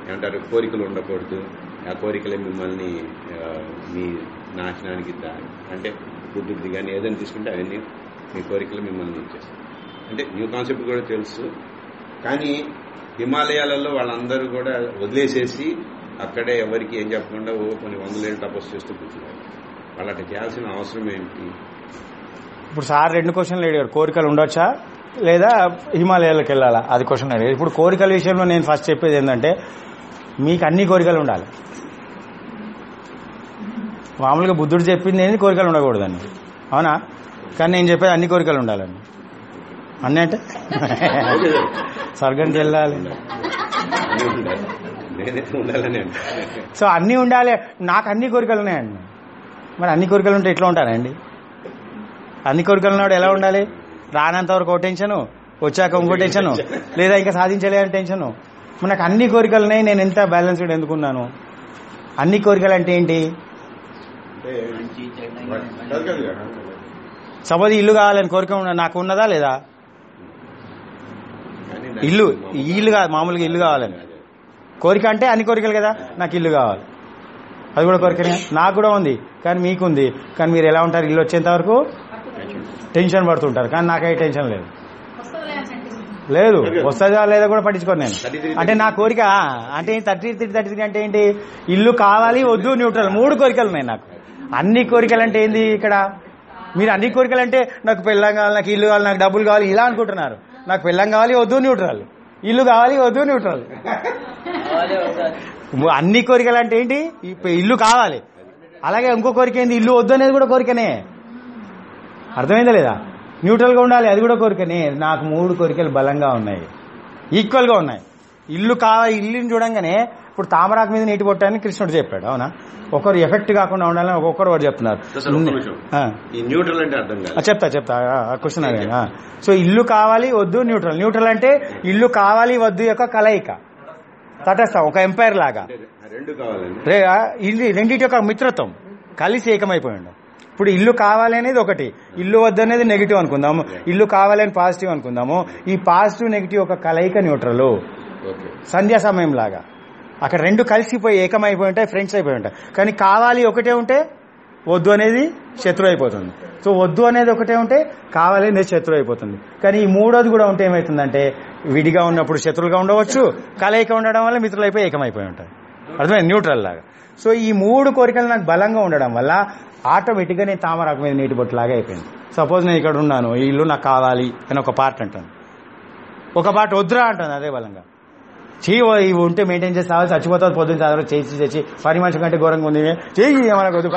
ఏమంటారు కోరికలు ఉండకూడదు ఆ కోరికలే మిమ్మల్ని ఆ, మీ నాశనానికి దా- అంటే బుద్ధుడిది కానీ ఏదైనా తీసుకుంటే అవన్నీ మీ కోరికలు మిమ్మల్ని ఇచ్చేస్తాయి అంటే న్యూ కాన్సెప్ట్ కూడా తెలుసు కానీ హిమాలయాలలో వాళ్ళందరూ కూడా వదిలేసేసి అక్కడే ఎవరికి ఏం చెప్పకుండా ఓ కొన్ని వందలేళ్ళు తపస్సు చేస్తూ కూర్చున్నారు వాళ్ళు అట్లా చేయాల్సిన అవసరం ఏంటి ఇప్పుడు సార్ రెండు క్వశ్చన్లు అడిగారు కోరికలు ఉండొచ్చా లేదా హిమాలయాలకు వెళ్ళాలా అది క్వశ్చన్ అడిగారు ఇప్పుడు కోరికల విషయంలో నేను ఫస్ట్ చెప్పేది ఏంటంటే మీకు అన్ని కోరికలు ఉండాలి మామూలుగా బుద్ధుడు చెప్పింది ఏంది కోరికలు ఉండకూడదని అవునా కానీ నేను చెప్పేది అన్ని కోరికలు ఉండాలని అన్నీ అంటే స్వర్గంకి వెళ్ళాలి అన్నీ ఉండాలి నేనైతే ఉండాలని అంటే సో అన్నీ ఉండాలి నాకు అన్ని కోరికలు ఉన్నాయండి మరి అన్ని కోరికలు ఉంటే ఎట్లా ఉంటానండి అన్ని కోరికలు ఉన్నాడు ఎలా ఉండాలి రానంత వరకు ఒక టెన్షను వచ్చాక ఇంకో టెన్షను లేదా ఇంకా సాధించలే అని టెన్షను మరి నాకు అన్ని కోరికలు ఉన్నాయి నేను ఎంత బ్యాలెన్స్డ్ ఎందుకున్నాను అన్ని కోరికలు అంటే ఏంటి అంటే కాదు కాదు కాదు. సపోజ్ ఇల్లు కావాలని కోరిక ఉన్న- నాకు ఉన్నదా లేదా కానీ దానికి ఇల్లు మామూలు- ఈ ఇల్లు కాదు మామూలుగా ఇల్లు కావాలని కోరిక అంటే అన్ని కోరికలు కదా నాకు ఇల్లు కావాలి అది కూడా కోరికనే నాకు కూడా ఉంది కానీ మీకుంది కానీ మీరు ఎలా ఉంటారు ఇల్లు వచ్చేంత వరకు టెన్షన్ పడుతుంటారు కానీ నాకే టెన్షన్ లేదు లేదు వస్తుందా లేదా కూడా పట్టించుకోను నేను అంటే నా కోరిక అంటే థర్టీ త్రీ థర్టీ త్రీ అంటే ఏంటి ఇల్లు కావాలి వద్దు న్యూట్రల్ మూడు కోరికలు ఉన్నాయి నాకు అన్ని కోరికలు అంటే ఏంది ఇక్కడ మీరు అన్ని కోరికలు అంటే నాకు పెళ్ళం కావాలి నాకు ఇల్లు కావాలి నాకు డబ్బులు కావాలి ఇలా అనుకుంటున్నారు నాకు పెళ్ళం కావాలి వద్దు న్యూట్రల్ ఇల్లు కావాలి వద్దు న్యూట్రల్ అన్ని కోరికలు అంటే ఏంటి ఇప్ప- ఇల్లు కావాలి అలాగే ఇంకో కోరిక ఏంది ఇల్లు వద్దు అనేది కూడా కోరికనే అర్థమైందా లేదా న్యూట్రల్ గా ఉండాలి అది కూడా కోరికనే నాకు మూడు కోరికలు బలంగా ఉన్నాయి ఈక్వల్ గా ఉన్నాయి ఇల్లు కావాలి ఇల్లుని చూడంగానే ఇప్పుడు తామరాకు మీద నీటి పొట్టని కృష్ణుడు చెప్పాడు అవునా ఒకరు ఎఫెక్ట్ కాకుండా ఉండాలని ఒక్కొక్కరు వాడు చెప్తున్నారు అసలు ఒక్క నిమిషం. ఆ. ఈ న్యూట్రల్ అంటే అర్థం ఆ, కాదు చెప్తా చెప్తా క్వశ్చన్ అడిగాను ఆ. సో ఇల్లు కావాలి వద్దు న్యూట్రల్ న్యూట్రల్ అంటే ఇల్లు కావాలి వద్దు యొక్క కలయిక తటస్థం ఒక ఎంపైర్ లాగా అంటే రెండు కావాలండి రే ఆ, ఇది రెండింటి యొక్క మిత్రత్వం కలిసి ఏకమైపోయిండు ఇప్పుడు ఇల్లు కావాలి అనేది ఒకటి ఇల్లు వద్దు అనేది నెగిటివ్ అనుకుందాము ఇల్లు కావాలని పాజిటివ్ అనుకుందాము ఈ పాజిటివ్ నెగిటివ్ ఒక కలయిక న్యూట్రల్ ఓకే సంధ్యా సమయం లాగా అక్కడ రెండు కలిసిపోయి ఏకమైపోయి ఉంటాయి ఫ్రెండ్స్ అయిపోయి ఉంటాయి కానీ కావాలి ఒకటే ఉంటే వద్దు అనేది శత్రువు అయిపోతుంది సో వద్దు అనేది ఒకటే ఉంటే కావాలి అనేది శత్రువు అయిపోతుంది కానీ ఈ మూడోది కూడా ఉంటే ఏమవుతుందంటే విడిగా ఉన్నప్పుడు శత్రువులుగా ఉండవచ్చు కలయిక ఉండడం వల్ల మిత్రులు అయిపోయి ఏకమైపోయి ఉంటాయి అర్థమైంది న్యూట్రల్ లాగా సో ఈ మూడు కోరికలు నాకు బలంగా ఉండడం వల్ల ఆటోమేటిక్గా నేను తామరాకు మీద నీటి బొట్టు లాగా అయిపోయింది సపోజ్ నేను ఇక్కడ ఉన్నాను ఈ ఇల్లు నాకు కావాలి అని ఒక పార్ట్ అంటాను ఒక పార్ట్ వద్దురా అంటాను అదే బలంగా చెయ్యి ఓ ఇవి ఉంటే మెయింటైన్ చేసి రావాలి చచ్చిపోతుంది పొద్దున్న చదవరు చేసి చేసి పని మనిషి కంటే ఘోరంగా ఉంది చెయ్యి ఏమన్నా వద్దు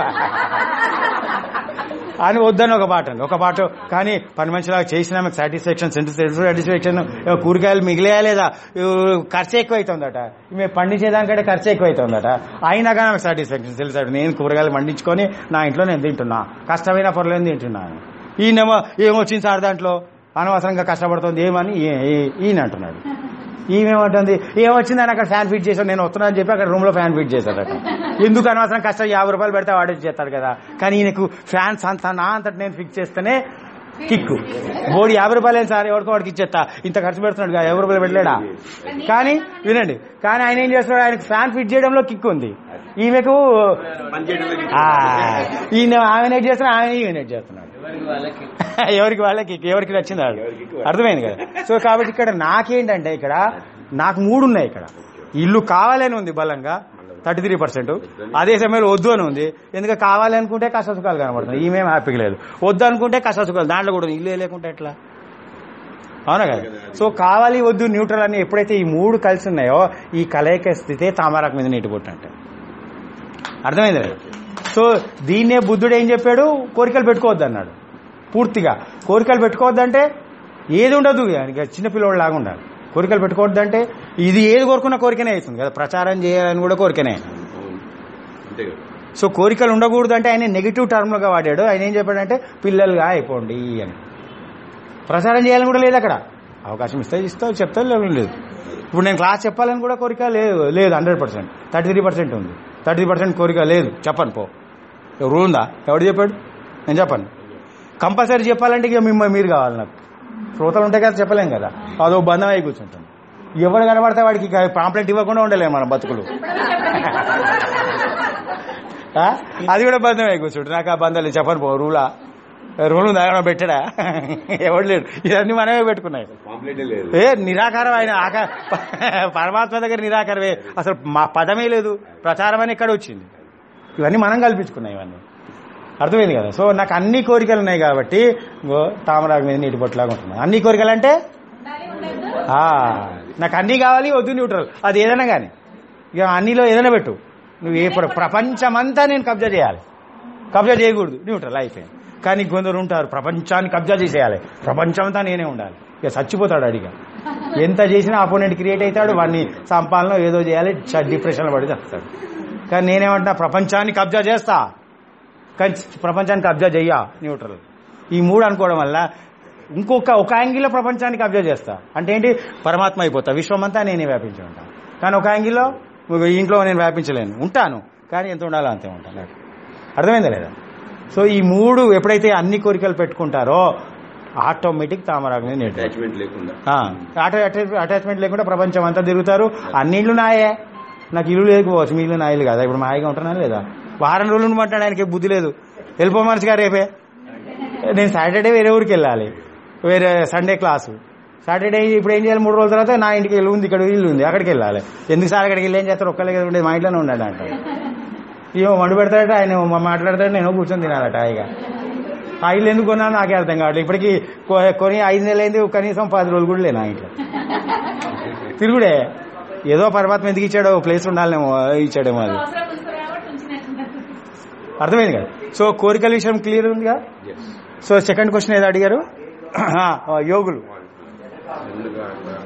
అని వద్దని ఒక పాట అండి ఒక పాట కానీ పని మనిషిలాగా చేసినా మీకు సాటిస్ఫాక్షన్ సెంటర్ సాటిస్ఫాక్షన్ కూరగాయలు మిగిలేయా లేదా ఇవి ఖర్చు ఎక్కువ అవుతుందట మేము పండించేదానికంటే ఖర్చు ఎక్కువ అవుతుందట అయినా కానీ నాకు సాటిస్ఫాక్షన్ తెలుసు నేను కూరగాయలు పండించుకొని నా ఇంట్లో నేను తింటున్నా కష్టమైన పర్లేదు తింటున్నాను ఈయనేమో ఏమొచ్చింది సార్ దాంట్లో అనవసరంగా కష్టపడుతుంది ఏమని ఈ- ఈ- ఈయన అంటున్నాడు ఈమెమంటుంది ఏమొచ్చిందని అక్కడ ఫ్యాన్ ఫిట్ చేశాను నేను వస్తున్నాను చెప్పి అక్కడ రూమ్ లో ఫ్యాన్ ఫిట్ చేశాడట ఎందుకు అనవసరం కష్టం యాభై రూపాయలు పెడితే వాడే చేస్తాడు కదా కానీ ఈయనకు ఫ్యాన్స్ అంత నా అంతటి నేను ఫిక్స్ చేస్తేనే కిక్కు బోడి యాభై రూపాయలు సార్ ఎవరికో వాడికి ఇచ్చేస్తా ఇంత ఖర్చు పెడుతున్నాడు కదా, యాభై రూపాయలు పెట్టలేడా కానీ వినండి కానీ ఆయన ఏం చేస్తున్నాడు ఆయనకు ఫ్యాన్ ఫిట్ చేయడంలో కిక్ ఉంది ఈమెకు పని చేయడంలో ఆ, ఈయన ఆమె నెట్ చేస్తున్నా ఆమె ఈమె నెట్ చేస్తున్నాడు ఎవరికి వాళ్ళకి ఎవరికి నచ్చింది వాళ్ళు అర్థమైంది కదా సో కాబట్టి ఇక్కడ నాకేంటంటే ఇక్కడ నాకు మూడు ఉన్నాయి ఇక్కడ ఇల్లు కావాలని ఉంది బలంగా థర్టీ త్రీ పర్సెంట్ అదే సమయంలో వద్దు అని ఉంది ఎందుకంటే కావాలి అనుకుంటే కష్ట సుఖాలు కనబడుతున్నాయి ఈమెం హ్యాపీగా లేదు వద్దు అనుకుంటే కష్ట సుఖాలు దాంట్లో కూడా ఉంది. ఇల్లు లేకుంటే ఎట్లా అవునా కదా సో కావాలి వద్దు న్యూట్రల్ అని ఎప్పుడైతే ఈ మూడు కలిసి ఉన్నాయో ఈ కలయిక స్థితే తామరాకు మీద నీటి బొట్టు అంటే అర్థమైంది కదా సో దీన్నే బుద్ధుడు ఏం చెప్పాడు కోరికలు పెట్టుకోవద్దు అన్నాడు పూర్తిగా కోరికలు పెట్టుకోవద్దంటే ఏది ఉండదు ఇక చిన్నపిల్లవాడు లాగా ఉండాలి కోరికలు పెట్టుకోవద్దంటే ఇది ఏది కోరుకున్న కోరికనే అవుతుంది కదా ప్రచారం చేయాలని కూడా కోరికనే అవును అంతే కదా సో కోరికలు ఉండకూడదు అంటే ఆయన నెగిటివ్ టర్మ్లుగా వాడాడు ఆయన ఏం చెప్పాడంటే పిల్లలుగా అయిపోండి అని ప్రచారం చేయాలని కూడా లేదు అక్కడ అవకాశం ఇస్తే ఇస్తావు చెప్తా లేదు లేదు ఇప్పుడు నేను క్లాస్ చెప్పాలని కూడా కోరిక లేదు లేదు hundred percent thirty three percent ఉంది థర్టీ పర్సెంట్ కోరిక లేదు చెప్పను పో ఎవరు ఉందా ఎవడు చెప్పాడు నేను చెప్పను కంపల్సరీ చెప్పాలంటే ఇక మిమ్మల్ని మీరు కావాలి నాకు శ్రోతలు ఉంటాయి కదా చెప్పలేం కదా అదో బంధం అయి కూర్చుంటాను ఎవరు కనబడితే వాడికి ఇక పాంప్లెట్ ఇవ్వకుండా ఉండలేము మన బతుకులు ఆ? అది కూడా బంధమే కూర్చుంటు నాకు ఆ బంధాలు చెప్పను పో రూలా రూలు దాగడం పెట్టడా ఎవడు లేడు ఇవన్నీ మనమే పెట్టుకున్నాయి పాంప్లెటే లేదు ఏ నిరాకారం ఆయన ఆక పరమాత్మ దగ్గర నిరాకారమే అసలు మా పదమే లేదు ప్రచారం అని ఇక్కడ వచ్చింది ఇవన్నీ మనం కల్పించుకున్నాం ఇవన్నీ అర్థమైంది కదా సో నాకు అన్ని కోరికలు ఉన్నాయి కాబట్టి ఇంకో తామరాకు మీద నీటి పొట్టులాగా ఉంటుంది అన్ని కోరికలు అంటే ఆ, నాకు అన్ని కావాలి వద్దు న్యూట్రల్ అది ఏదైనా కానీ ఇక అన్నిలో ఏదైనా పెట్టు నువ్వు ఏ ప్ర- ప్రపంచమంతా నేను కబ్జా చేయాలి కబ్జా చేయకూడదు న్యూట్రల్ అయిపోయింది కానీ కొందరు ఉంటారు ప్రపంచాన్ని కబ్జా చేసేయాలి ప్రపంచమంతా నేనే ఉండాలి ఇక చచ్చిపోతాడు అడిగా ఎంత చేసినా అపోనెంట్ క్రియేట్ అవుతాడు వాడిని సంపాలన ఏదో చేయాలి డిప్రెషన్లో పడి చస్తాడు కానీ నేనేమంటున్నా ప్రపంచాన్ని కబ్జా చేస్తా కానీ ప్రపంచాన్ని కబ్జా చెయ్యా న్యూట్రల్ ఈ మూడు అనుకోవడం వల్ల ఇంకొక ఒక యాంగిల్లో ప్రపంచాన్ని కబ్జా చేస్తా అంటే ఏంటి పరమాత్మ అయిపోతా విశ్వమంతా నేనే వ్యాపించి ఉంటాను కానీ ఒక యాంగిల్లో ఇంట్లో నేను వ్యాపించలేను ఉంటాను కానీ ఎంత ఉండాలో అంతే ఉంటాను నాకు అర్థమైందా లేదా సో ఈ మూడు ఎప్పుడైతే అన్ని కోరికలు పెట్టుకుంటారో ఆటోమేటిక్ తామరాకు మీద నేర్చుకుంటారు అటాచ్మెంట్ లేకుండా అటాచ్మెంట్ లేకుండా ప్రపంచం అంతా తిరుగుతారు అన్ని ఇళ్ళు నాయే నాకు ఇల్లు లేకపోవచ్చు మీ ఇల్లు నా ఇల్లు కదా ఇప్పుడు మా హాయిగా ఉంటున్నాను లేదా వారం రోజులు ఉండమంటాడు ఆయనకి బుద్ధి లేదు వెళ్ళిపో మనిషిగా రేపే నేను సాటర్డే వేరే ఊరికి వెళ్ళాలి వేరే సండే క్లాసు సాటర్డే ఇప్పుడు ఏం చేయాలి మూడు రోజుల తర్వాత నా ఇంటికి ఇల్లు ఉంది ఇక్కడ ఇల్లు ఉంది అక్కడికి వెళ్ళాలి ఎందుకు సార్ అక్కడికి వెళ్ళి ఏం చేస్తారు ఒక్కలే కదా ఉండేది మా ఇంట్లోనే ఉన్నాడు అంట ఏమో వండి పెడతాడట ఆయన మా- మాట్లాడతాడు నేను కూర్చొని తినాలట హాయిగా ఆ ఇల్లు ఎందుకు కొన్నాను నాకే అర్థం కావట్లేదు ఇప్పటికి కొ- కొని ఐదు నెలలు అయింది కనీసం పది రోజులు కూడా లేనా ఇంట్లో తిరుగుడే ఏదో పరమాత్మ ఎందుకు ఇచ్చాడో ప్లేస్ ఉండాలనేమో ఇచ్చాడేమో అది అవసరం ఉంది కాబట్టి ఉంచినట్టున్నారు. అర్థమైంది కదా సో కోరికల విషయం క్లియర్ ఉందిగా ఎస్ సో సెకండ్ క్వశ్చన్ ఏదో అడిగారు ఆ, యోగులు ముందుగా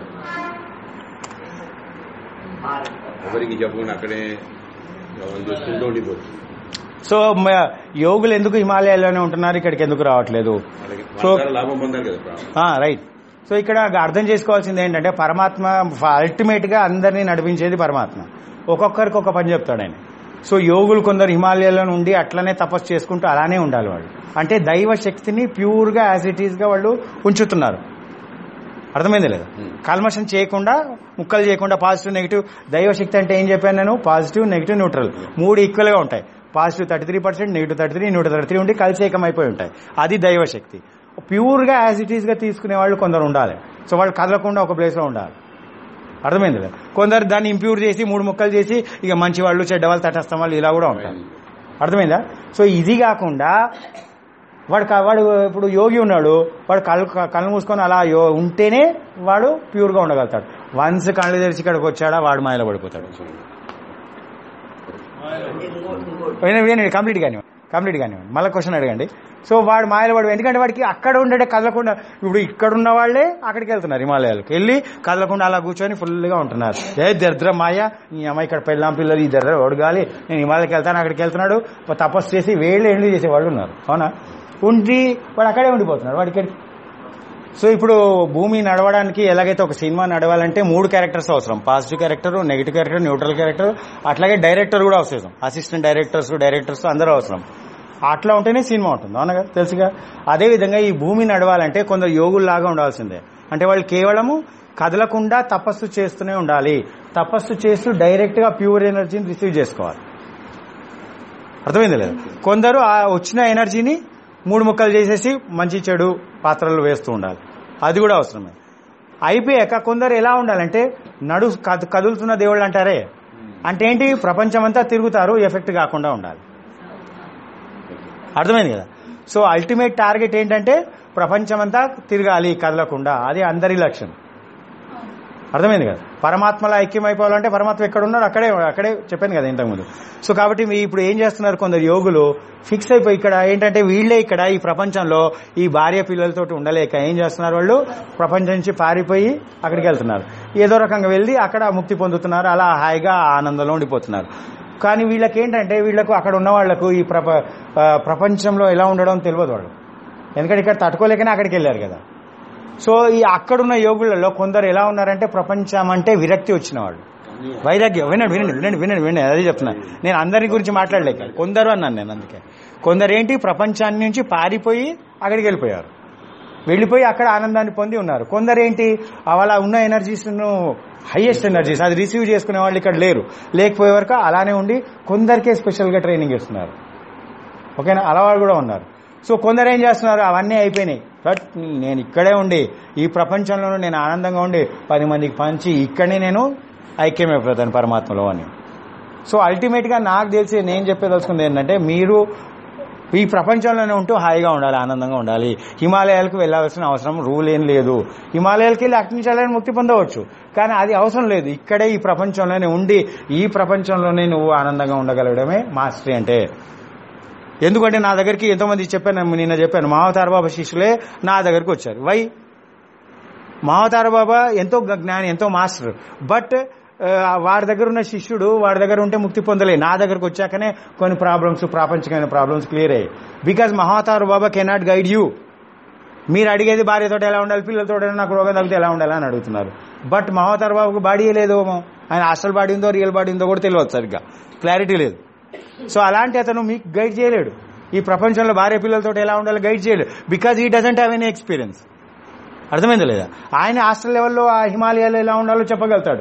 ఎవరికి చెప్పకుండా అక్కడే వాళ్ళు చూసుకుంటూ ఉండిపోతుంది సో మ- యోగులు ఎందుకు హిమాలయాల్లోనే ఉంటున్నారు ఇక్కడికి ఎందుకు రావట్లేదు వాళ్ళకి సో వాళ్ళ ద్వారా లాభం పొందాలి కదా ప్రాబ్లం రైట్ సో ఇక్కడ అర్థం చేసుకోవాల్సింది ఏంటంటే పరమాత్మ అల్టిమేట్ గా అందరినీ నడిపించేది పరమాత్మ ఒక్కొక్కరికి ఒక పని చెప్తాడు ఆయన సో యోగులు కొందరు హిమాలయాల్లో ఉండి అట్లనే తపస్సు చేసుకుంటూ అలానే ఉండాలి వాళ్ళు అంటే దైవ శక్తిని ప్యూర్ గా యాజ్ ఇట్ ఈస్ గా వాళ్ళు ఉంచుతున్నారు అర్థమైంది లేదా Hmm. కల్మషం చేయకుండా ముక్కలు చేయకుండా పాజిటివ్ నెగిటివ్ దైవ శక్తి అంటే ఏం చెప్పాను నేను పాజిటివ్ నెగిటివ్ న్యూట్రల్ మూడు ఈక్వల్ గా ఉంటాయి positive thirty three percent negative thirty three neutral thirty three ఉండి కలిసి ఏకమైపోయి ఉంటాయి అది దైవ శక్తి ప్యూర్ గా యాజ్ ఇట్ ఈస్ గా తీసుకునే వాళ్ళు కొందరు ఉండాలి సో వాళ్ళు కదలకుండా ఒక ప్లేస్ లో ఉండాలి అర్థమైంది కదా కొందరు దాన్ని ఇంప్యూర్ చేసి మూడు ముక్కలు చేసి ఇక మంచి వాళ్ళు చెడ్డ వాళ్ళు తటస్థం వాళ్ళు ఇలా కూడా ఉంటారు అర్థమైందా సో ఇది కాకుండా వాడు క- వాడు ఇప్పుడు యోగి ఉన్నాడు వాడు కళ్ళు కళ్ళు మూసుకొని అలా యో ఉంటేనే వాడు ప్యూర్గా ఉండగలుగుతాడు వన్స్ కళ్ళు తెరిచి ఇక్కడికి వచ్చాడా వాడు మాయలో పడిపోతాడు వినండి వినండి కంప్లీట్ కానివ్వండి కంప్లీట్ కానివ్వండి మళ్ళీ క్వశ్చన్ అడగండి సో వాడు మాయలో పడి ఎందుకంటే వాడికి అక్కడ ఉండడే కదలకుండా ఇప్పుడు ఇక్కడ ఉన్న వాళ్ళే అక్కడికి వెళ్తున్నారు హిమాలయాలకు వెళ్ళి కదలకుండా అలా కూర్చొని ఫుల్గా ఉంటున్నారు ఏ దరిద్రం మాయ ఈ అమ్మాయి ఇక్కడ పెళ్ళాం పిల్లలు ఈ దరిద్రం ఒడగాలి నేను హిమాలయకి వెళ్తాను అక్కడికి వెళ్తున్నాడు తపస్సు చేసి వేళ్ళు ఎండు చేసే వాళ్ళు ఉన్నారు అవునా ఉండి వాడు అక్కడే ఉండిపోతున్నాడు వాడికి సో ఇప్పుడు భూమి నడవడానికి ఎలాగైతే ఒక సినిమా నడవాలంటే మూడు క్యారెక్టర్స్ అవసరం positive character negative character neutral character అట్లాగే డైరెక్టర్ కూడా అవసరం అసిస్టెంట్ డైరెక్టర్స్ డైరెక్టర్స్ అందరూ అవసరం అట్లా ఉంటేనే సినిమా ఉంటుంది అవునా కదా తెలుసుగా అదే విధంగా ఈ భూమి నడవాలంటే కొందరు యోగుల్లాగా ఉండాల్సిందే అంటే వాళ్ళు కేవలము కదలకుండా తపస్సు చేస్తూనే ఉండాలి తపస్సు చేస్తూ డైరెక్ట్ గా ప్యూర్ ఎనర్జీని రిసీవ్ చేసుకోవాలి అర్థమైంది లేదు కొందరు ఆ వచ్చిన ఎనర్జీని మూడు ముక్కలు చేసేసి మంచి చెడు పాత్రలు వేస్తూ ఉండాలి అది కూడా అవసరమే అయిపోయాక కొందరు ఎలా ఉండాలంటే నడు కద- కదులుతున్న దేవుళ్ళు అంటారే అంటే ఏంటి ప్రపంచమంతా తిరుగుతారు ఎఫెక్ట్ కాకుండా ఉండాలి అర్థమైంది కదా సో అల్టిమేట్ టార్గెట్ ఏంటంటే ప్రపంచమంతా తిరగాలి కదలకుండా అది అందరి లక్ష్యం అర్థమైంది కదా పరమాత్మలో ఐక్యమైపోవాలంటే పరమాత్మ ఎక్కడ ఉన్నాడు అక్కడే అక్కడే చెప్పాను కదా ఇంతకుముందు సో కాబట్టి మీ ఇప్పుడు ఏం చేస్తున్నారు కొందరు యోగులు ఫిక్స్ అయిపోయి ఇక్కడ ఏంటంటే వీళ్ళే ఇక్కడ ఈ ప్రపంచంలో ఈ భార్య పిల్లలతో ఉండలేక ఏం చేస్తున్నారు వాళ్ళు ప్రపంచం నుంచి పారిపోయి అక్కడికి వెళ్తున్నారు ఏదో రకంగా వెళ్ళి అక్కడ ముక్తి పొందుతున్నారు అలా హాయిగా ఆనందంలో ఉండిపోతున్నారు కానీ వీళ్ళకి ఏంటంటే వీళ్ళకు అక్కడ ఉన్న వాళ్లకు ఈ ప్రప ఆ, ప్రపంచంలో ఎలా ఉండడం తెలియదు వాళ్ళు ఎందుకంటే ఇక్కడ తట్టుకోలేకనే అక్కడికి వెళ్ళారు కదా సో ఈ అక్కడున్న యోగులలో కొందరు ఎలా ఉన్నారంటే ప్రపంచం అంటే విరక్తి వచ్చిన వాళ్ళు వైరాగ్యం వినండి వినండి వినండి వినండి వినండి అదే చెప్తున్నా నేను అందరి గురించి మాట్లాడలేక కొందరు అన్నాను నేను అందుకే కొందరు ఏంటి ప్రపంచాన్ని నుంచి పారిపోయి అక్కడికి వెళ్ళిపోయారు వెళ్ళిపోయి అక్కడ ఆనందాన్ని పొంది ఉన్నారు కొందరేంటి అలా ఉన్న ఎనర్జీస్ను హైయెస్ట్ ఎనర్జీస్ అది రిసీవ్ చేసుకునే వాళ్ళు ఇక్కడ లేరు లేకపోయే వరకు అలానే ఉండి కొందరికే స్పెషల్గా ట్రైనింగ్ ఇస్తున్నారు ఓకేనా అలా వాళ్ళు కూడా ఉన్నారు సో కొందరు ఏం చేస్తున్నారు అవన్నీ అయిపోయినాయి బట్ నేను ఇక్కడే ఉండి ఈ ప్రపంచంలోనూ నేను ఆనందంగా ఉండి పది మందికి పంచి ఇక్కడనే నేను ఐక్యమైపోతాను పరమాత్మలో అని సో అల్టిమేట్గా నాకు తెలిసి నేను చెప్పేదలుచుకుంది ఏంటంటే మీరు ఈ ప్రపంచంలోనే ఉంటూ హాయిగా ఉండాలి ఆనందంగా ఉండాలి హిమాలయాలకు వెళ్ళాల్సిన అవసరం రూల్ ఏం లేదు హిమాలయాలకి వెళ్ళి అక్కడి నుంచి వెళ్ళాలని ముక్తి పొందవచ్చు కానీ అది అవసరం లేదు ఇక్కడే ఈ ప్రపంచంలోనే ఉండి ఈ ప్రపంచంలోనే నువ్వు ఆనందంగా ఉండగలగడమే మాస్టరీ అంటే ఎందుకంటే నా దగ్గరికి ఎంతోమంది చెప్పాను నిన్న చెప్పాను మావతార బాబా శిష్యులే నా దగ్గరికి వచ్చారు వై మావతార బాబా ఎంతో జ్ఞాని ఎంతో మాస్టర్ బట్ ఆ, వాడి దగ్గర ఉన్న శిష్యుడు వాడి దగ్గర ఉంటే ముక్తి పొందలే నా దగ్గరకు వచ్చాకనే కొన్ని ప్రాబ్లమ్స్ ప్రాపంచికమైన ప్రాబ్లమ్స్ క్లియర్ అయ్యాయి because Mahavatar Baba cannot guide you మీరు అడిగేది భార్యతో ఎలా ఉండాలి పిల్లలతో నాకు రోగం తగ్గితే ఎలా ఉండాలి అని అడుగుతున్నారు బట్ మహావతార్ బాబుకు బాడీ లేదు ఆయన హాస్టల్ బాడీ ఉందో రియల్ బాడీ ఉందో కూడా తెలియదు సరిగ్గా క్లారిటీ లేదు సో అలాంటి అతను మీకు గైడ్ చేయలేడు ఈ ప్రపంచంలో భార్య పిల్లలతో ఎలా ఉండాలో గైడ్ చేయలేడు బికాజ్ ఈ డజంట్ హ్యావ్ ఎనీ ఎక్స్పీరియన్స్ అర్థమైందా లేదా ఆయన హాస్టల్ లెవెల్లో ఆ హిమాలయాలో ఎలా ఉండాలో చెప్పగలుగుతాడు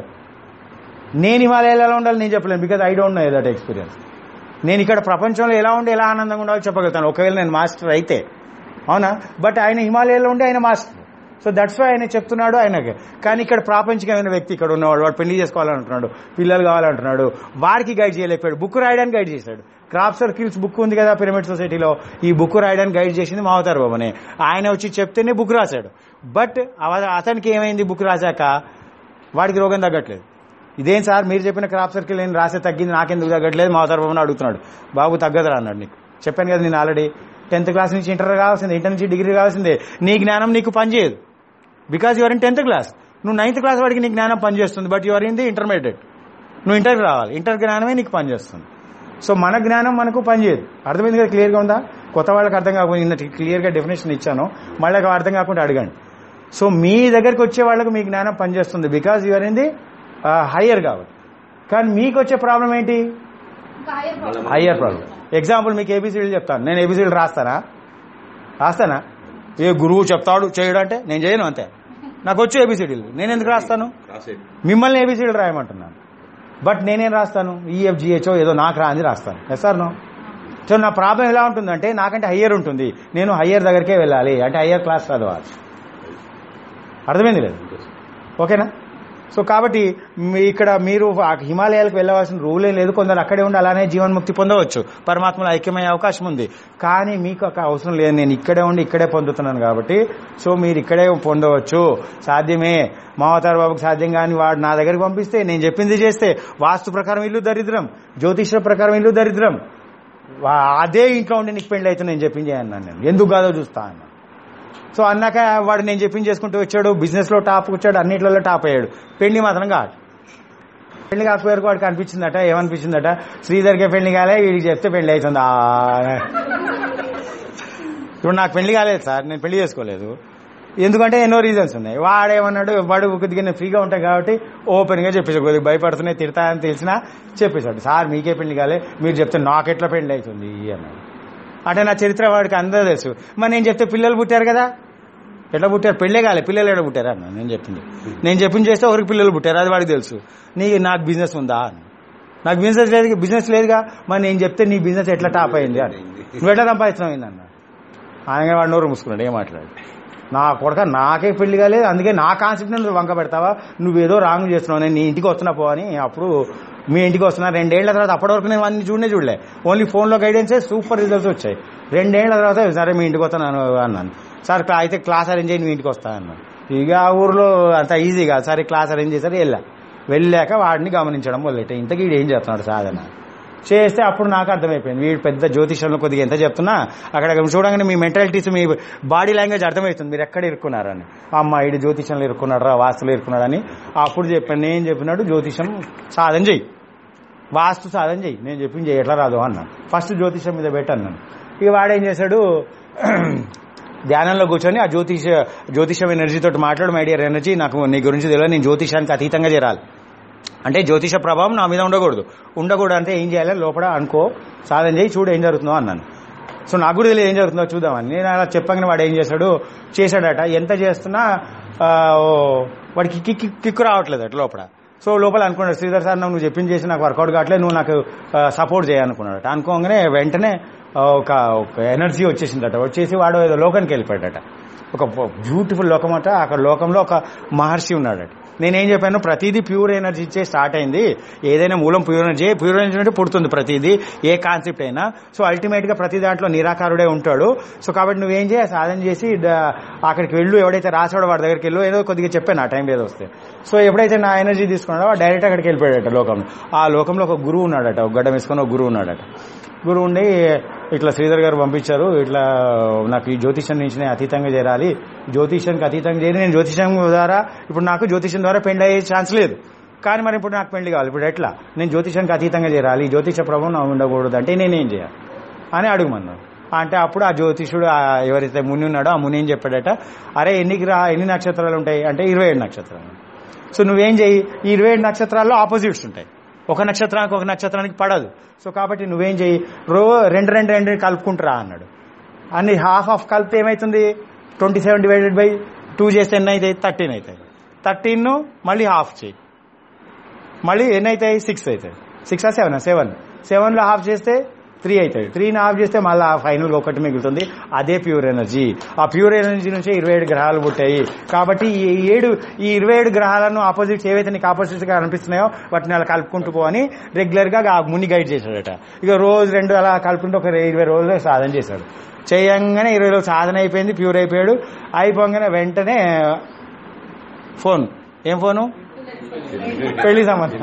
నేను హిమాలయాలో ఎలా ఉండాలో నేను చెప్పలేను because I don't know that experience నేను ఇక్కడ ప్రపంచంలో ఎలా ఉండి ఎలా ఆనందంగా ఉండాలో చెప్పగలుగుతాను ఒకవేళ నేను మాస్టర్ అయితే అవునా బట్ ఆయన హిమాలయాలో ఉండి ఆయన మాస్టర్ సో దట్స్ వై ఆయన చెప్తున్నాడు ఆయనకి కానీ ఇక్కడ ప్రాపంచికమైన వ్యక్తి ఇక్కడ ఉన్నవాడు వాడు పెళ్లి చేసుకోవాలంటున్నాడు పిల్లలు కావాలంటున్నాడు వారికి గైడ్ చేయలేకపోయాడు బుక్ రాయడానికి గైడ్ చేశాడు క్రాప్ సర్కిల్స్ బుక్ ఉంది కదా పిరమిడ్ సొసైటీలో ఈ బుక్ రాయడానికి గైడ్ చేసింది మావతారు బాబునే ఆయన వచ్చి చెప్తేనే బుక్ రాశాడు బట్ అవ- అతనికి ఏమైంది బుక్ రాశాక వాడికి రోగం తగ్గట్లేదు ఇదేం సార్ మీరు చెప్పిన క్రాప్ సర్కిల్ నేను రాసే తగ్గింది నాకెందుకు తగ్గట్లేదు మావతారు బాబుని అడుగుతున్నాడు బాబు తగ్గదురా అన్నాడు నీకు చెప్పాను కదా నేను ఆల్రెడీ టెన్త్ క్లాస్ నుంచి ఇంటర్ కావాల్సిందే ఇంటర్ నుంచి డిగ్రీ కావాల్సిందే నీ జ్ఞానం నీకు పనిచేయదు because your in tenth class నువ్వు నైన్త్ క్లాస్ వాడికి నీ జ్ఞానం పనిచేస్తుంది but your in the intermediate నువ్వు ఇంటర్కి రావాలి ఇంటర్ జ్ఞానమే నీకు పనిచేస్తుంది సో మన జ్ఞానం మనకు పనిచేయదు అర్థమైంది కదా క్లియర్గా ఉందా కొత్త వాళ్ళకి అర్థం కాకుండా నిన్న క్లియర్గా డెఫినేషన్ ఇచ్చాను మళ్ళీ అర్థం కాకుండా అడగండి సో మీ దగ్గరికి వచ్చే వాళ్ళకు మీ జ్ఞానం పనిచేస్తుంది because your in the higher కాబట్టి కానీ మీకు వచ్చే ప్రాబ్లం ఏంటి ఇంకా higher problem. Higher problem example మీకు ఏబీసీడీలు చెప్తాను నేను ఏబీసీడీలు రాస్తానా రాస్తానా ఏ గురువు చెప్తాడు చేయడం అంటే నేను చేయను అంతే నాకు వచ్చి ఏబీసీడీలు నేను ఎందుకు రాస్తాను రాసేది మిమ్మల్ని ఏబీసీడీలు రాయమంటున్నాను బట్ నేనేం రాస్తాను ఈఎఫ్జిహెచ్ఓ ఏదో నాకు రా అని రాస్తాను S R no so problem ఎలా ఉంటుందంటే నాకంటే హయ్యర్ ఉంటుంది నేను హయ్యర్ దగ్గరికే వెళ్ళాలి అంటే హయ్యర్ క్లాస్ చదవాలి అర్థమైంది లేదు ఓకేనా సో కాబట్టి మీ- ఇక్కడ మీరు ఆ హిమాలయాలకు వెళ్ళవలసిన రూలే లేదు కొందరు అక్కడే ఉండి అలానే జీవన్ముక్తి పొందవచ్చు పరమాత్మలో ఐక్యమయ్యే అవకాశం ఉంది కానీ మీకు ఒక అవసరం లేదు నేను ఇక్కడే ఉండి ఇక్కడే పొందుతున్నాను కాబట్టి సో మీరు ఇక్కడే పొందవచ్చు సాధ్యమే మావతార బాబుకి సాధ్యం కానీ వాడు నా దగ్గరికి పంపిస్తే నేను చెప్పింది చేస్తే వాస్తు ప్రకారం ఇల్లు దరిద్రం జ్యోతిష ప్రకారం ఇల్లు దరిద్రం వా- అదే ఇంట్లో ఉండి నీకు పెళ్లి అయితే నేను చెప్పింది అన్నాను నేను ఎందుకు కాదో చూస్తా అన్నాను సో అన్నాక వాడు నేను చెప్పింది చేసుకుంటూ వచ్చాడు బిజినెస్ లో టాప్ వచ్చాడు అన్నిట్లలో టాప్ అయ్యాడు పెళ్లి మాత్రం కాదు పెళ్లి కాకపోయారు వాడికి అనిపించిందట ఏమనిపించిందట శ్రీధర్కే పెళ్లి కాలే వీడికి చెప్తే పెళ్లి అవుతుంది ఆ. ఇప్పుడు నాకు పెళ్లి కాలేదు సార్ నేను పెళ్లి చేసుకోలేదు ఎందుకంటే ఎన్నో రీజన్స్ ఉన్నాయి వాడేమన్నాడు వాడు కొద్దిగా నేను ఫ్రీగా ఉంటాను కాబట్టి ఓపెన్ గా చెప్పేసాడు కొద్దిగా భయపడుతున్నాయి తిడతాయని తెలిసినా చెప్పేశాడు సార్ మీకే పెళ్లి కాలే మీరు చెప్తే నాకెట్లా పెళ్లి అవుతుంది అన్నాడు అంటే నా చరిత్ర వాడికి అందరూ తెలుసు మరి నేను చెప్తే పిల్లలు పుట్టారు కదా ఎట్లా పుట్టారు పెళ్ళే కాలే పిల్లలు ఎట్లా పుట్టారు అన్న నేను చెప్పింది నేను చెప్పింది చేస్తే ఒకరికి పిల్లలు పుట్టారు అది వాడికి తెలుసు నీ నాకు బిజినెస్ ఉందా అని నాకు బిజినెస్ లేదు బిజినెస్ లేదుగా మరి నేను చెప్తే నీ బిజినెస్ ఎట్లా టాప్ అయింది అని నువ్వు ఎట్లా సంపాదించినావు అన్న ఆయన వాడు నోరు మూసుకున్నాడు ఏం మాట్లాడు నా కొడక నాకే పెళ్లి కాలేదు అందుకే నా కాన్సెప్ట్ నువ్వు వంక పెడతావా నువ్వేదో రాంగ్ చేస్తున్నావు నేను నీ ఇంటికి వస్తున్నా పో అని అప్పుడు మీ ఇంటికి వస్తున్నా రెండేళ్ల తర్వాత అప్పటి వరకు నేను అన్ని చూడనే చూడలే ఓన్లీ ఫోన్లో గైడెన్సే సూపర్ రిజల్ట్స్ వచ్చాయి రెండేళ్ల తర్వాత సరే మీ ఇంటికి వస్తాను అన్నాను సార్ క్లా- అయితే క్లాస్ అరేంజ్ చేయండి మీ ఇంటికి వస్తా అన్నాను ఇక ఆ ఊర్లో అంత ఈజీ కాదు సరే క్లాస్ అరేంజ్ చేశారు వెళ్ళా వెళ్ళాక వాడిని గమనించడం మొదలెట్టే ఇంతకీ వీడు ఏం చేస్తున్నాడు సాధన చేస్తే అప్పుడు నాకు అర్థమైపోయింది వీడు పెద్ద జ్యోతిషంలో కొద్దిగా ఎంత చెప్తున్నా అక్కడ చూడగానే మీ మెంటాలిటీస్ మీ బాడీ లాంగ్వేజ్ అర్థమవుతుంది మీరు ఎక్కడ ఇరుక్కున్నారని అమ్మ ఇడు జ్యోతిషంలో ఇరుక్కున్నాడు రా వాస్తులో ఇరుక్కున్నాడని అప్పుడు చెప్పాను నేను చెప్పినాడు జ్యోతిషం సాధన చెయ్యి వాస్తు సాధన చెయ్యి నేను చెప్పింది చెయ్యి ఎట్లా రాదు అన్నాను ఫస్ట్ జ్యోతిషం మీద పెట్టన్నాను ఇక వాడేం చేశాడు ధ్యానంలో కూర్చొని ఆ జ్యోతిష జ్యోతిషం ఎనర్జీతో మాట్లాడు మై డియర్ ఎనర్జీ నాకు నీ గురించి తెలియదు నేను జ్యోతిషానికి అతీతంగా చేరాలి అంటే జ్యోతిష ప్రభావం నా మీద ఉండకూడదు ఉండకూడదు అంటే ఏం చేయాలి లోపల అనుకో సాధన చేయి చూడు ఏం జరుగుతుందో అన్నాను సో నాకు కూడా తెలియదు ఏం జరుగుతుందో చూద్దామని నేను అలా చెప్పగానే వాడు ఏం చేశాడు చేశాడట ఎంత చేస్తున్నా ఆ, ఓ, వాడికి కిక్ కిక్- కిక్ రావట్లేదు అట లోపల సో లోపల అనుకున్నాడు శ్రీధర్ సార్ నువ్వు చెప్పింది చేసి నాకు వర్కౌట్ కావట్లేదు నువ్వు నాకు సపోర్ట్ చేయాలనుకున్నాడట అనుకోగానే వెంటనే ఆ, ఒక ఒక ఎనర్జీ వచ్చేసిందట వచ్చేసి వాడు ఏదో లోకానికి వెళ్ళిపోయాడట ఒక బ్యూటిఫుల్ లోకం అట అక్కడ లోకంలో ఒక మహర్షి ఉన్నాడట నేనేం చెప్పాను ప్రతిదీ ప్యూర్ ఎనర్జీ ఇచ్చే స్టార్ట్ అయింది ఏదైనా మూలం ప్యూర్ ఎనర్జీ ప్యూర్ ఎనర్జీ అంటే పుడుతుంది ప్రతిదీ ఏ కాన్సెప్ట్ అయినా సో అల్టిమేట్ గా ప్రతి దాంట్లో నిరాకారుడే ఉంటాడు సో కాబట్టి నువ్వేం చేయ సాధన చేసి ద- అక్కడికి వెళ్ళు ఎవడైతే రాసాడో వాడి దగ్గరికి వెళ్ళు ఏదో కొద్దిగా చెప్పాను ఆ టైం ఏదో వస్తే సో ఎప్పుడైతే నా ఎనర్జీ తీసుకున్నాడో వాడు డైరెక్ట్ అక్కడికి వెళ్ళిపోయాడట లోకంలో ఆ లోకంలో ఒక గురువు ఉన్నాడట ఒక గడ్డ వేసుకొని ఒక గురువు ఉన్నాడట గురువు ఉండి ఇట్లా శ్రీధర్ గారు పంపించారు ఇట్లా నాకు ఈ జ్యోతిషం నుంచి నేను అతీతంగా చేరాలి జ్యోతిషానికి అతీతంగా చేరి నేను జ్యోతిషం ద్వారా ఇప్పుడు నాకు జ్యోతిషం ద్వారా పెళ్లి అయ్యే ఛాన్స్ లేదు కానీ మరి ఇప్పుడు నాకు పెళ్లి కావాలి ఇప్పుడు ఎట్లా నేను జ్యోతిషానికి అతీతంగా చేరాలి జ్యోతిష ప్రభావం నా ఉండకూడదు అంటే నేనేం చేయాలి అని అడుగుమన్నాడు అంటే అప్పుడు ఆ జ్యోతిషుడు ఆ ఎవరైతే ముని ఉన్నాడో ఆ ముని ఏం చెప్పాడట అరే ఎన్ని గ్రహ ఎన్ని నక్షత్రాలు ఉంటాయి అంటే ఇరవై ఏడు నక్షత్రాలు సో నువ్వేం చేయి ఈ ఇరవై ఏడు నక్షత్రాల్లో ఆపోజిట్స్ ఉంటాయి ఒక నక్షత్రానికి ఒక నక్షత్రానికి పడదు సో కాబట్టి నువ్వేం చేయి రో రెండు రెండు రెండు కలుపుకుంటురా అన్నాడు అన్ని హాఫ్ ఆఫ్ కలిపితే ఏమవుతుంది twenty seven divided by two చేస్తే ఎన్ని అవుతాయి థర్టీన్ అవుతాయి థర్టీన్ మళ్ళీ హాఫ్ చేయి మళ్ళీ ఎన్ని అవుతాయి సిక్స్ అవుతాయి సిక్స్ ఆ సెవెన్ సెవెన్ సెవెన్లో హాఫ్ చేస్తే త్రీ అవుతాయి త్రీని హాఫ్ చేస్తే మళ్ళీ ఫైనల్గా ఒకటి మిగులుతుంది అదే ప్యూర్ ఎనర్జీ ఆ ప్యూర్ ఎనర్జీ నుంచే ఇరవై ఏడు గ్రహాలు పుట్టాయి కాబట్టి ఈ ఏడు ఈ ఇరవై ఏడు గ్రహాలను ఆపోజిట్స్ ఏవైతే నీకు ఆపోజిట్స్ గా అనిపిస్తున్నాయో వాటిని అలా కలుపుకుంటూ పోని రెగ్యులర్ గా ఆ ముని గైడ్ చేశాడట ఇక రోజు రెండు అలా కలుపుకుంటూ ఒక ఇరవై రోజులు సాధన చేశాడు చేయంగానే ఇరవై రోజులు సాధన అయిపోయింది ప్యూర్ అయిపోయాడు అయిపోగానే వెంటనే ఫోన్ ఏం ఫోను పెళ్లి సంబంధం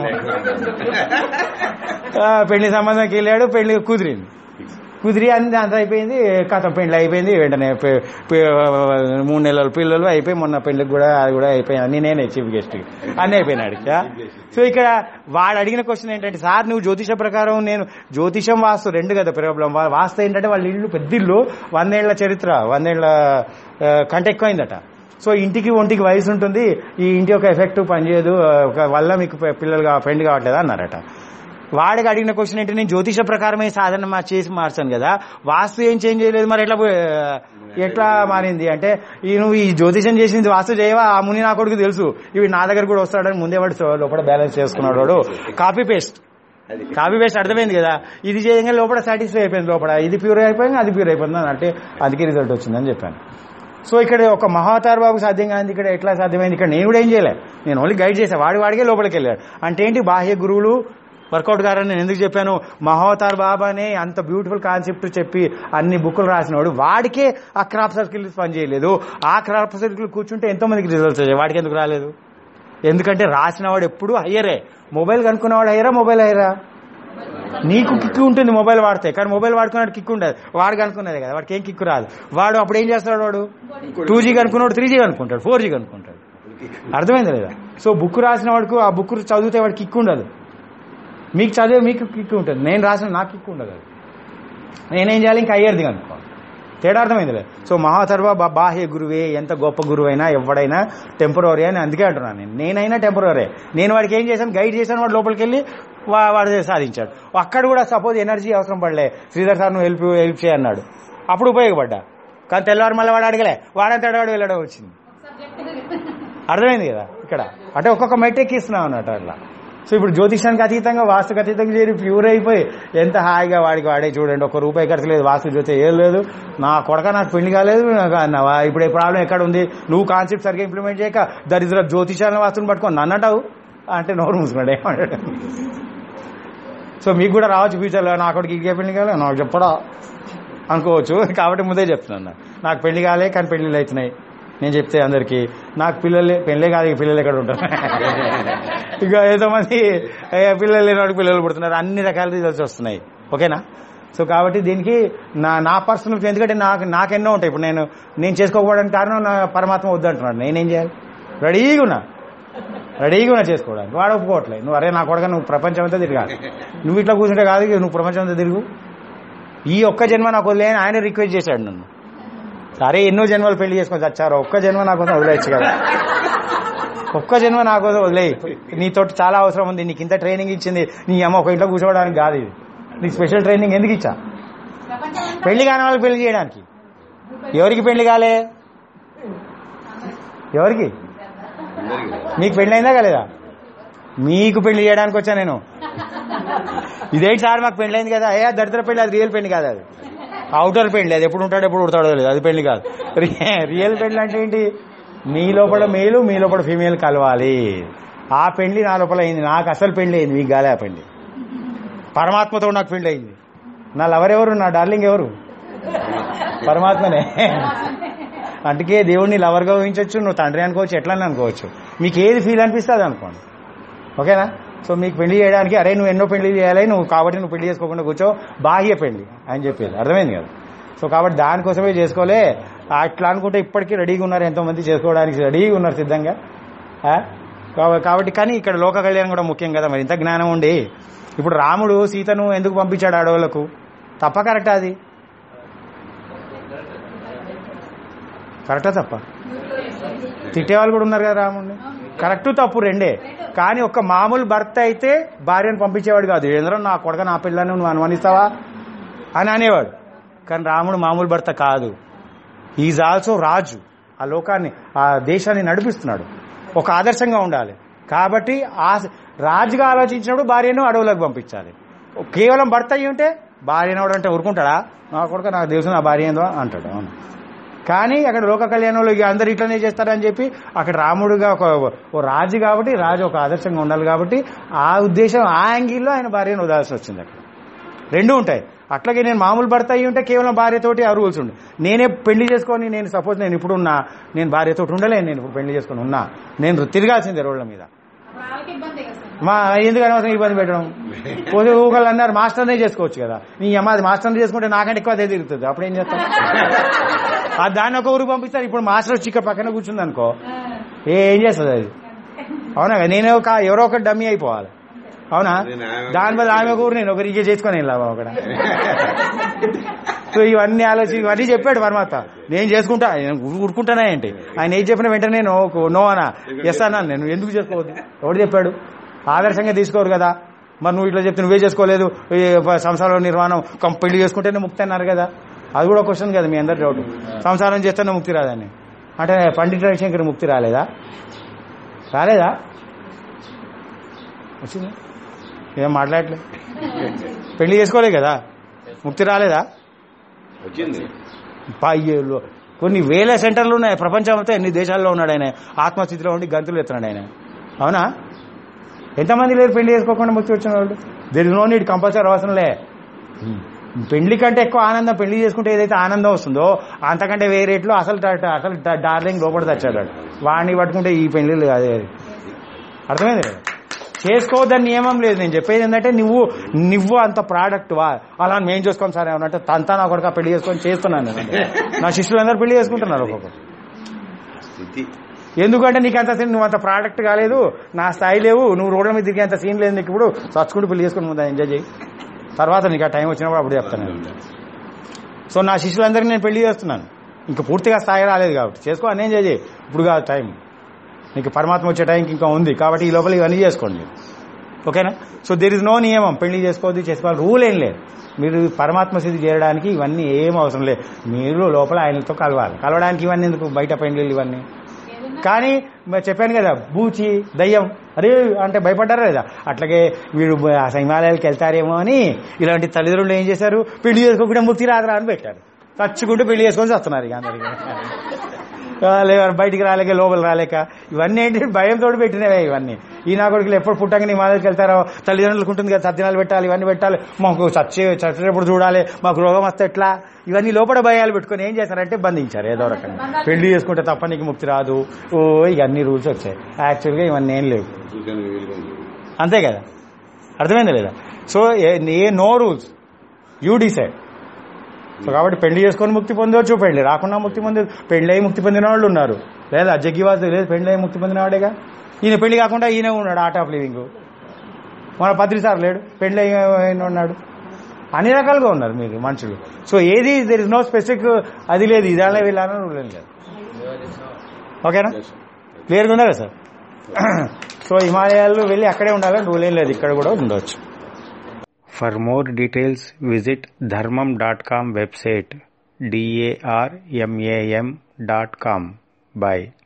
ఆ, పెళ్లి సంబంధంకి వెళ్ళాడు పెళ్లి కుదిరింది కుదిరి అంత అంత అయిపోయింది కథ పెళ్లి అయిపోయింది వెంటనే పె- పె- మూడు నెలల పిల్లలు అయిపోయి మొన్న పెళ్లికి కూడా అది కూడా అయిపోయింది అన్ని నేనే చీఫ్ గెస్ట్ అన్ని అయిపోయినాడు ఇక. సో ఇక్కడ వాడు అడిగిన క్వశ్చన్ ఏంటంటే సార్ నువ్వు జ్యోతిష ప్రకారం నేను జ్యోతిషం వాస్తు రెండు కదా ప్రాబ్లం వాస్తు ఏంటంటే వాళ్ళ ఇల్లు పెద్ద ఇల్లు వందేళ్ల చరిత్ర వందేళ్ల ఆ, కంటే ఎక్కువైందట సో ఇంటికి ఒంటికి వయసు ఉంటుంది ఈ ఇంటి యొక్క ఎఫెక్ట్ పనిచేయదు ఆ, ఒక వల్ల మీకు పి- పిల్లలు కా- పెళ్లి కావట్లేదు అన్నారట వాడికి అడిగిన క్వశ్చన్ ఏంటి నేను జ్యోతిష ప్రకారమే సాధన మా చేసి మార్చాను కదా వాస్తు ఏం చేంజ్ చేయలేదు మరి ఎట్లా పోయి- ఎట్లా మారింది అంటే ఈ నువ్వు ఈ జ్యోతిషం చేసింది వాస్తు చేయవా ఆ ముని నా కొడుకు తెలుసు ఇవి నా దగ్గర కూడా వస్తాడని ముందే వాడు సో- లోపల బ్యాలెన్స్ చేసుకున్నాడు వాడు కాపీ పేస్ట్ అది కాపీ పేస్ట్ అర్థమైంది కదా ఇది చేయగా లోపల సాటిస్ఫై అయిపోయింది లోపల ఇది ప్యూర్ అయిపోయింది అది ప్యూర్ అయిపోయింది అని అంటే అందుకే రిజల్ట్ వచ్చిందని చెప్పాను సో ఇక్కడ ఒక మహావతార్ బాబు సాధ్యం కాదు ఇక్కడ ఎట్లా సాధ్యమైంది ఇక్కడ నేను కూడా ఏం చేయలే నేను ఓన్లీ గైడ్ చేశాను వాడి వాడికే లోపలికి వెళ్ళాడు అంటే ఏంటి బాహ్య గురువులు వర్కౌట్ గారని నేను ఎందుకు చెప్పాను మహోతార్ బాబా అనే అంత బ్యూటిఫుల్ కాన్సెప్ట్ చెప్పి అన్ని బుక్కులు రాసినవాడు వాడికే ఆ క్రాప్ సర్కిల్ పని చేయలేదు ఆ క్రాప్ సర్కిల్ కూర్చుంటే ఎంతో మందికి రిజల్ట్స్ వచ్చాయి వాడికి ఎందుకు రాలేదు ఎందుకంటే రాసినవాడు ఎప్పుడు హయ్యరే మొబైల్ కనుక్కున్నవాడు హయ్యరా మొబైల్ హయ్యరా నీకు కిక్కు ఉంటుంది మొబైల్ వాడితే కానీ మొబైల్ వాడుకున్నాడు కిక్కు ఉండదు వాడు కనుక్కున్నది కదా వాడికి ఏం కిక్కు రాదు వాడు అప్పుడు ఏం చేస్తాడు వాడు టూ జీ కనుక్కున్నాడు త్రీ జీ కనుక్కుంటాడు ఫోర్ జీ కనుక్కుంటాడు అర్థమైంది లేదా సో బుక్ రాసిన వాడికి ఆ బుక్ చదివితే వాడికి కిక్కు ఉండదు మీకు చదివే మీకు కిక్కు ఉంటుంది నేను రాసిన నాకు కిక్కు ఉండదు అది నేనేం చేయాలి ఇంకా అయ్యేది కనుక్కో తేడా అర్థమైంది లేదు సో మహాతర్వ బా- బాహ్య గురువే ఎంత గొప్ప గురువైనా ఎవడైనా టెంపరీ అని అందుకే అంటున్నాను నేను నేనైనా టెంపరీ నేను వాడికి ఏం చేశాను గైడ్ చేశాను వాడు లోపలికి వెళ్ళి వా- వాడు సాధించాడు అక్కడ కూడా సపోజ్ ఎనర్జీ అవసరం పడలే శ్రీధర్ సార్ నువ్వు హెల్ప్ హెల్ప్ చేయన్నాడు అప్పుడు ఉపయోగపడ్డా కానీ తెల్లవారు మళ్ళీ వాడు అడగలే వాడంతా వాడు వెళ్ళడం వచ్చింది అర్థమైంది కదా ఇక్కడ అంటే ఒక్కొక్క మెట్టెక్కి ఇస్తున్నాం అన్నట్టు అట్లా సో ఇప్పుడు జ్యోతిషానికి అతీతంగా వాస్తుకు అతీతంగా చేరి ప్యూర్ అయిపోయి ఎంత హాయిగా వాడికి వాడే చూడండి ఒక రూపాయి ఖర్చు లేదు వాస్తు జ్యోతి ఏం లేదు నా కొడక నాకు పెళ్లి కాలేదు నాకు అన్నావా ఇప్పుడు ఈ ప్రాబ్లం ఎక్కడ ఉంది నువ్వు కాన్సెప్ట్ సరిగ్గా ఇంప్లిమెంట్ చేయక దరిద్ర జ్యోతిషాలను వాస్తుని పట్టుకొని నన్ను అంటావు అంటే నోరు మూసుకున్నాడు ఏమంటాడు సో మీకు కూడా రావచ్చు ఫ్యూచర్లో నా కొడుకు ఇకే పెళ్లి కాలే నాకు చెప్పడా అనుకోవచ్చు కాబట్టి ముందే చెప్తున్నాను నాకు. నాకు పెళ్లి కాలే కానీ పెళ్లిళ్ళు అవుతున్నాయి నేను చెప్తే అందరికి నాకు పిల్లలే పెళ్ళే కాదు ఇక పిల్లలు ఎక్కడ ఉంటారు ఇక ఏదో మంది ఏ, పిల్లలు లేనివాడికి పిల్లలు పుడుతున్నారు అన్ని రకాల రిజల్ట్స్ వస్తున్నాయి ఓకేనా సో కాబట్టి దీనికి నా నా పర్సనల్ ఎందుకంటే నాకు నాకెన్నో ఉంటాయి ఇప్పుడు నేను నేను చేసుకోకపోవడానికి కారణం నా పరమాత్మ వద్దంటున్నాడు నేనేం చేయాలి రెడీగా ఉన్నా రెడీగా ఉన్నా చేసుకోవడానికి వాడు ఒప్పుకోవట్లేదు నువ్వు అరే నా కొడక నువ్వు ప్రపంచం అంతా తిరగాలి నువ్వు ఇట్లా కూర్చుంటే కాదు ఇక నువ్వు ప్రపంచం అంతా తిరుగు ఈ ఒక్క జన్మ నాకు వదిలేని ఆయన రిక్వెస్ట్ చేశాడు నన్ను సరే ఎన్నో జన్మలు పెళ్లి చేసుకొని చచ్చారు ఒక్క జన్మ నా కోసం వదిలేయచ్చు కదా ఒక్క జన్మ నా కోసం వదిలేయి నీతో చాలా అవసరం ఉంది నీకు ఇంత ట్రైనింగ్ ఇచ్చింది నీ అమ్మ ఒక ఇంట్లో కూర్చోవడానికి కాదు ఇది నీకు స్పెషల్ ట్రైనింగ్ ఎందుకు ఇచ్చా ప్రపంచం పెళ్లి కాని వాళ్ళకి పెళ్లి చేయడానికి ఎవరికి పెళ్లి కాలే ఎవరికి అందరికీ కాదు. మీకు పెళ్లి అయిందా కాలేదా మీకు పెళ్లి చేయడానికి వచ్చా నేను ఇదేంటి సార్ మాకు పెళ్లి అయింది కదా ఏ దరిద్ర పెళ్లి అది రియల్ పెళ్లి కాదు అది అవుటర్ పెళ్లి అది ఎప్పుడు ఉంటాడో ఎప్పుడు ఉడతాడో లేదు అది పెళ్లి కాదు రి- రియల్ పెళ్లి అంటే ఏంటి మీ లోపల మేలు మీ లోపల ఫీమేల్ కలవాలి ఆ పెళ్లి నా లోపల అయింది నాకు అసలు పెళ్లి అయింది మీకు కాలే ఆ పెళ్లి పరమాత్మతో నాకు పెళ్లి అయింది నా లవర్ ఎవరు నా డార్లింగ్ ఎవరు పరమాత్మనే అందుకే దేవుడిని లవర్గా ఊహించవచ్చు నువ్వు తండ్రి అనుకోవచ్చు ఎట్లా అనుకోవచ్చు మీకు ఏది ఫీల్ అనిపిస్తే అది అనుకోండి ఓకేనా సో మీకు పెళ్లి చేయడానికి అరే నువ్వు ఎన్నో పెళ్లి చేయాలి నువ్వు కాబట్టి నువ్వు పెళ్లి చేసుకోకుండా కూర్చో బాహ్య పెళ్లి అని చెప్పేది అర్థమైంది కదా సో కాబట్టి దానికోసమే చేసుకోలే అట్లా అనుకుంటే ఇప్పటికీ రెడీగా ఉన్నారు ఎంతో మంది చేసుకోవడానికి రెడీగా ఉన్నారు సిద్ధంగా ఆ? కాబ- కాబట్టి కానీ ఇక్కడ లోక కళ్యాణం కూడా ముఖ్యం కదా మరి ఇంత జ్ఞానం ఉండి ఇప్పుడు రాముడు సీతను ఎందుకు పంపించాడు అడవులకు తప్ప కరెక్టా అది కరెక్టా తప్ప తిట్టేవాళ్ళు కూడా ఉన్నారు కదా రాముడిని కరెక్ట్ తప్పు రెండే కానీ ఒక్క మామూలు భర్త అయితే భార్యను పంపించేవాడు కాదు ఏంద్ర నా కొడక నా పిల్లని నువ్వు అనుమానిస్తావా అని అనేవాడు కానీ రాముడు మామూలు భర్త కాదు ఈజ్ ఆల్సో రాజు ఆ లోకాన్ని ఆ దేశాన్ని నడిపిస్తున్నాడు ఒక ఆదర్శంగా ఉండాలి కాబట్టి ఆ రాజుగా ఆలోచించినప్పుడు భార్యను అడవులకు పంపించాలి కేవలం భర్త అయ్యి ఉంటే భార్యను అంటే ఊరుకుంటాడా నా కొడుక నాకు తెలుసు నా భార్య ఏందో అంటాడు అవును కానీ అక్కడ లోక కళ్యాణంలో ఇక అందరు ఇట్లనే చేస్తారని చెప్పి అక్కడ రాముడుగా ఒక ఓ రాజు కాబట్టి రాజు ఒక ఆదర్శంగా ఉండాలి కాబట్టి ఆ ఉద్దేశం ఆ యాంగిల్లో ఆయన భార్యను వదాల్సి వచ్చింది అక్కడ రెండు ఉంటాయి అట్లాగే నేను మామూలు భర్త అయ్యి ఉంటే కేవలం భార్యతోటి ఆ రూల్స్ ఉండు నేనే పెళ్లి చేసుకొని నేను సపోజ్ నేను ఇప్పుడు ఉన్నా నేను భార్యతోటి ఉండలేను నేను ఇప్పుడు పెళ్లి చేసుకొని ఉన్నా నేను తిరగాల్సిందే రోడ్ల మీద అప్పుడు వాళ్ళకి ఇబ్బంది కదా సార్ మా ఎందుకు అనవసరం ఇబ్బంది పెట్టడం పోతే ఊగలు అన్నారు మాస్టర్నే చేసుకోవచ్చు కదా నీ అమ్మ అది మాస్టర్ని చేసుకుంటే నాకంటే ఎక్కువ అదే తిరుగుతుంది అప్పుడు ఏం చేస్తాం ఆ దాన్ని ఒక ఊరికి పంపిస్తారు ఇప్పుడు మాస్టర్ వచ్చి ఇక్కడ పక్కన కూర్చుంది అనుకో ఏ- ఏం చేస్తుంది అది అవునా కదా నేను ఒక ఎవరో ఒకటి డమ్మీ అయిపోవాలి అవునా నేను ఆమె- దాని బదులు ఆమె కూర నేను ఒకరికి చేసుకొని వెళ్ళాము అక్కడ సో ఇవన్నీ ఆలోచి ఇవన్నీ చెప్పాడు పరమాత్మ నేను చేసుకుంటా నేను ఊరు- ఊరుకుంటానా ఏంటి ఆయన ఏం చెప్పిన వెంటనే నో నో అనా ఎస్ అన్నా నేను ఎందుకు చేసుకోవద్దు ఎవడు చెప్పాడు ఆదర్శంగా తీసుకోరు కదా మరి నువ్వు ఇట్లా చెప్తే నువ్వే చేసుకోలేదు ఈ సంసారంలో నిర్మాణం కం- పెళ్లి చేసుకుంటేనే ముక్తి అన్నారు కదా అది కూడా క్వశ్చన్ కదా మీ అందరి డౌట్ సంసారం చేస్తేనే ముక్తి రాదని అంటే పండిత రవిశంకర్ ముక్తి రాలేదా రాలేదా వచ్చింది ఏం మాట్లాడలే పెళ్లి చేసుకోలే కదా ముక్తి రాలేదా వచ్చింది పాయ్యేళ్ళు కొన్ని వేల సెంటర్లు ఉన్నాయి ప్రపంచం అంతా ఎన్ని దేశాల్లో ఉన్నాడు ఆయన ఆత్మస్థితిలో ఉండి గంతులు ఎత్తున్నాడు ఆయన అవునా ఎంతమంది లేరు పెళ్లి చేసుకోకుండా ముక్తి వచ్చిన వాళ్ళు there is no need compulsory అవసరంలే పెళ్లి కంటే ఎక్కువ ఆనందం పెళ్లి చేసుకుంటే ఏదైతే ఆనందం వస్తుందో అంతకంటే వేరే రేట్లో అసలు ట- అసలు డ- డార్లింగ్ లోపల తెచ్చాడు వాడిని పట్టుకుంటే ఈ పెళ్లిళ్ళు అదే అది అర్థమైంది కదా చేసుకోవద్దని నియమం లేదు నేను చెప్పేది ఏంటంటే నువ్వు నువ్వు అంత ప్రోడక్ట్ వా అలా మేము చేసుకోం సార్ ఏమన్నట్టు తంతా నా కొడుక పెళ్లి చేసుకొని చేస్తున్నాను నేను అంటే. నా శిష్యులందరూ పెళ్లి చేసుకుంటున్నారు ఒక్కొక్కరు స్థితి ఎందుకంటే నీకు అంత సీన్ నువ్వు అంత ప్రోడక్ట్ కాలేదు నా స్థాయి లేవు నువ్వు రోడ్ల మీద దిగే అంత సీన్ లేదు నీకు ఇప్పుడు చచ్చుకుంటూ పెళ్లి చేసుకుని ముందు ఎంజాయ్ చేయి తర్వాత నీకు ఆ టైం వచ్చినప్పుడు అప్పుడు చెప్తాను నేను. సో నా శిష్యులందరికీ నేను పెళ్లి చేస్తున్నాను ఇంకా పూర్తిగా స్థాయి రాలేదు కాబట్టి చేసుకో అని ఎంజాయ్ చేయి ఇప్పుడు కాదు టైం నీకు పరమాత్మ వచ్చే టైంకి ఇంకా ఉంది కాబట్టి ఈ లోపల ఇవన్నీ చేసుకోండి మీరు. ఓకేనా సో దేర్ ఇస్ నో నియమం పెళ్లి చేసుకోవద్దు చేసుకోవాలి రూల్ ఏం లేదు మీరు పరమాత్మ స్థితి చేరడానికి ఇవన్నీ ఏం అవసరం లేదు మీరు లోపల ఆయనతో కలవాలి కలవడానికి ఇవన్నీ ఎందుకు బయట పెళ్లిళ్ళు ఇవన్నీ ఏదన్నా కానీ మరి చెప్పాను కదా బూచి దయ్యం అరే అంటే భయపడ్డారా లేదా అట్లాగే వీడు బ- ఆ హిమాలయాలకు వెళ్తారేమో అని ఇలాంటి తల్లిదండ్రులు ఏం చేశారు పెళ్లి చేసుకోకుండా ముక్తి రాదురా అని పెట్టారు చచ్చుకుంటూ పెళ్లి చేసుకొని వస్తున్నారు ఇక అందరికి ఆ, లే- బయటికి రాలేక లోపల రాలేక ఇవన్నీ ఏంటి భయంతో పెట్టినవే ఇవన్నీ ఈ నా కొడుకులు ఎప్పుడు పుట్టంగా హిమాలయాలకు వెళ్తారో తల్లిదండ్రులకు ఉంటుంది కదా సత్యనాలు పెట్టాలి ఇవన్నీ పెట్టాలి మాకు చచ్చే చచ్చేటప్పుడు చూడాలి మాకు రోగం వస్తే ఎట్లా ఇవన్నీ లోపల భయాలు పెట్టుకొని ఏం చేశారంటే బంధించారు ఏదో రకంగా పెళ్లి చేసుకుంటే తప్ప నీకు ముక్తి రాదు ఓ ఇక అన్ని రూల్స్ వచ్చాయి యాక్చువల్గా ఇవన్నీ ఏం లేవు సూచన వీలుగా ఉంది అంతే కదా అర్థమైందా లేదా so uh uh no rules you decide so కాబట్టి పెళ్లి చేసుకొని ముక్తి పొందవచ్చు పెళ్లి రాకుండా ముక్తి పొందే పెళ్లి అయి ముక్తి పొందిన వాళ్ళు ఉన్నారు లేదా జగ్గివాసు లేదు పెళ్లి అయి ముక్తి పొందిన వాడేగా ఈయన పెళ్లి కాకుండా ఈయన ఉన్నాడు ఆర్ట్ ఆఫ్ లివింగ్ మన పత్రి సార్ లేడు పెళ్లి అయిన ఉన్నాడు అన్ని రకాలుగా ఉన్నారు మీరు మనుషులు సో ఏది దెర్ ఇస్ నో స్పెసిఫిక్ అది లేదు ఇదాలే వీళ్ళని రూల్ ఏం లేదు ఓకేనా Yes, sir. క్లియర్గా ఉందా కదా సార్ సో హిమాలయాల్లో వెళ్ళి అక్కడే ఉండాలని రూల్ ఏం లేదు ఇక్కడ కూడా ఉండవచ్చు For more details, visit dharmam.com website darmam.com. Bye.